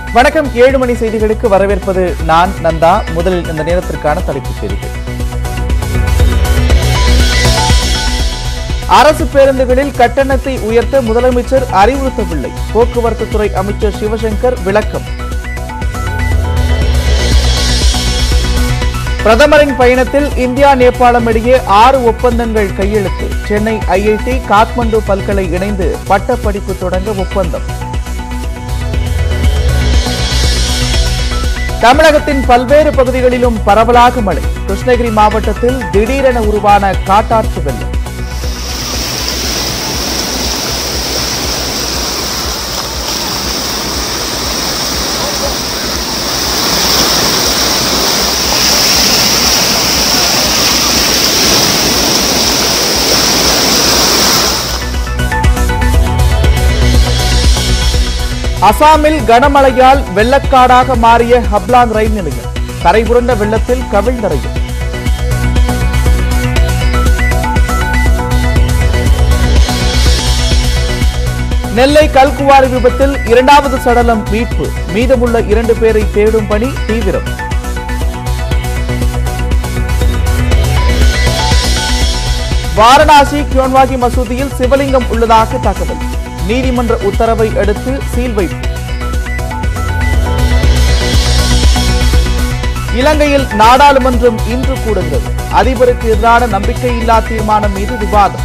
வணக்கம் ஏழு மணி செய்திகளுக்கு வரவேற்பது நான் நந்தா முதலில் இந்த நேரத்திற்கான தலைப்புச் செய்திகள் அரசு பேருந்துகளில் கட்டணத்தை உயர்த்த முதலமைச்சர் அறிவுறுத்தவில்லை போக்குவரத்து துறை அமைச்சர் சிவசங்கர் விளக்கம் பிரதமரின் பயணத்தில் இந்தியா நேபாளம் இடையே ஆறு ஒப்பந்தங்கள் கையெழுத்து சென்னை ஐஐடி காத்மண்டு பல்கலை இணைந்து பட்டப்படிப்பு தொடங்க ஒப்பந்தம் தமிழகத்தின் பல்வேறு பகுதிகளிலும் பரவலாக மழை கிருஷ்ணகிரி மாவட்டத்தில் திடீரென உருவான காட்டாற்று வெள்ளம் அசாமில் கனமழையால் வெள்ளக்காடாக மாறிய ஹப்லாங் ரயில் நிலையம் கரைபுரண்ட வெள்ளத்தில் கவிழ்ந்தரையும் நெல்லை கல்குவாரி விபத்தில் இரண்டாவது சடலம் மீட்பு மீதமுள்ள இரண்டு பேரை தேடும் பணி தீவிரம் வாரணாசி கியோன்வாகி மசூதியில் சிவலிங்கம் உள்ளதாக தகவல் நீதிமன்ற உத்தரவை அடுத்து சீல் வைப்பு இலங்கையில் நாடாளுமன்றம் இன்று கூடுகிறது அதிபருக்கு எதிரான நம்பிக்கையில்லா தீர்மானம் மீது விவாதம்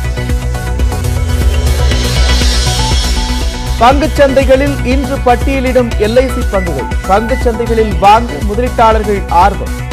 பங்குச் சந்தைகளில் இன்று பட்டியலிடும் எல்ஐசி பங்குகள் பங்குச் சந்தைகளில் வாங்க முதலீட்டாளர்கள் ஆர்வம்